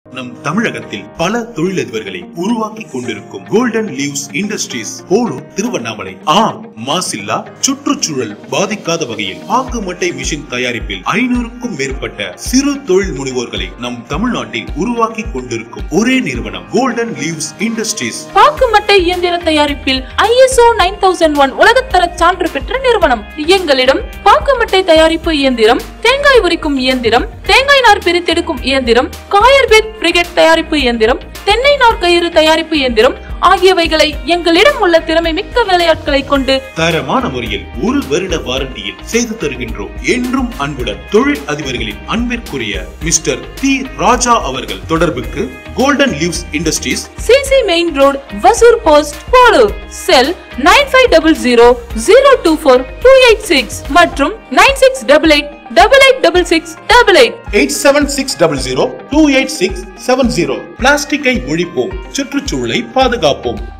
நம் தமிழகத்தில் பல தொழிலதிபர்களை உருவாக்கி கொண்டிருக்கும் golden leaves industries Polur Tiruvannamalai ஆம் மாசில்லா சுற்றுச்சூழல் பாதிக்காத வகையில் பாக்கு மட்டை மிஷின் தயாரிப்பில் ஐநூறுக்கும் மேற்பட்ட சிறு தொழில் முனைவோர்களை நம் தமிழ்நாட்டில் உருவாக்கி கொண்டிருக்கும் ஒரே நிறுவனம் கோல்டன் லீவ்ஸ் இண்டஸ்ட்ரீஸ் பாக்கு மட்டை இயந்திர தயாரிப்பில் ஐஎஸ்ஓ நைன் தௌசண்ட் ஒன் உலகத்தர சான்று பெற்ற நிறுவனம் எங்களிடம் பாக்கு மட்டை தயாரிப்பு இயந்திரம் தேங்காய் உரிக்கும் இயந்திரம் தேங்காய் நார் பிரித்தெடுக்கும் இயந்திரம் காயர்பெட் பிரிகெட் தயாரிப்பு இயந்திரம் தென்னை நார் கயிறு தயாரிப்பு இயந்திரம் ஆகியவைகளை எங்களிடம் உள்ள திறமை மிக்க வேலையாட்களை கொண்டு தரமான முறையில் ஒரு வருட வாரண்டியில் செய்து தருகின்றோம் என்றும் அன்புடன் தொழில் அதிபர்களின் அன்பிற்குரிய மிஸ்டர் தி ராஜா அவர்கள் தொடர்புக்கு golden leaves industries CC main road Vasur post Polur cell nine five double zero zero two four two eight six மற்றும் nine six double eight double eight double six double eight eight seven six double zero two eight six seven zero பிளாஸ்டிக்கை ஒழிப்போம் சுற்றுச்சூழலை பாதுகாப்போம்